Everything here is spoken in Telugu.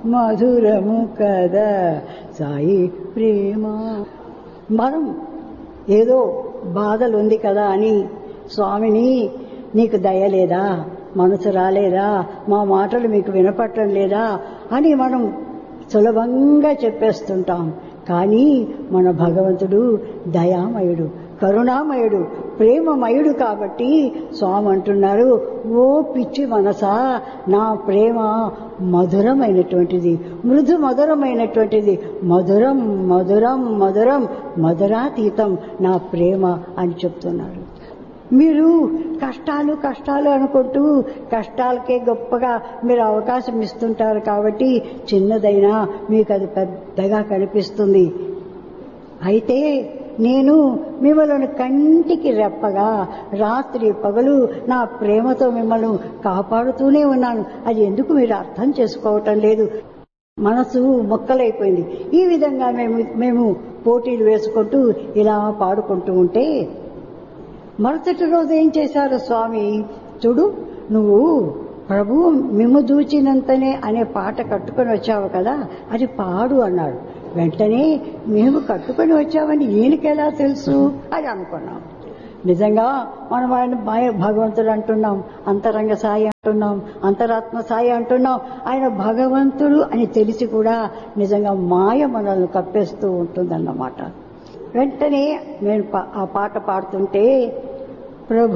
మధురము కదా సాయి ప్రేమ మనం ఏదో బాధలు ఉంది కదా అని స్వామిని నీకు దయ లేదా మనసు రాలేదా మా మాటలు మీకు వినపట్టం లేదా అని మనం సులభంగా చెప్పేస్తుంటాం కానీ మన భగవంతుడు దయామయుడు కరుణామయుడు ప్రేమమయుడు కాబట్టి స్వామి అంటున్నారు ఓ పిచ్చి మనసా నా ప్రేమ మధురమైనటువంటిది మృదు మధురమైనటువంటిది మధురం మధురం మధురం మధురాతీతం నా ప్రేమ అని చెప్తున్నారు మీరు కష్టాలు కష్టాలు అనుకుంటూ కష్టాలకే గొప్పగా మీరు అవకాశం ఇస్తుంటారు కాబట్టి చిన్నదైనా మీకు అది పెద్దగా కనిపిస్తుంది అయితే నేను మిమ్మల్ని కంటికి రెప్పగా రాత్రి పగలు నా ప్రేమతో మిమ్మల్ని కాపాడుతూనే ఉన్నాను అది ఎందుకు మీరు అర్థం చేసుకోవటం లేదు మనసు మొక్కలైపోయింది ఈ విధంగా మేము మేము పోటీలు వేసుకుంటూ ఇలా పాడుకుంటూ ఉంటే మరుసటి రోజు ఏం చేశారు స్వామి చూడు నువ్వు ప్రభువు మిమ్ము దూచినంతనే అనే పాట కట్టుకొని వచ్చావు కదా అది పాడు అన్నాడు వెంటనే మేము కట్టుకొని వచ్చామని ఈయనకెలా తెలుసు అని అనుకున్నాం నిజంగా మనం ఆయన భగవంతుడు అంటున్నాం అంతరంగ సాయి అంటున్నాం అంతరాత్మ సాయి అంటున్నాం ఆయన భగవంతుడు అని తెలిసి కూడా నిజంగా మాయ మనల్ని కప్పేస్తూ ఉంటుందన్నమాట వెంటనే నేను ఆ పాట పాడుతుంటే ప్రభు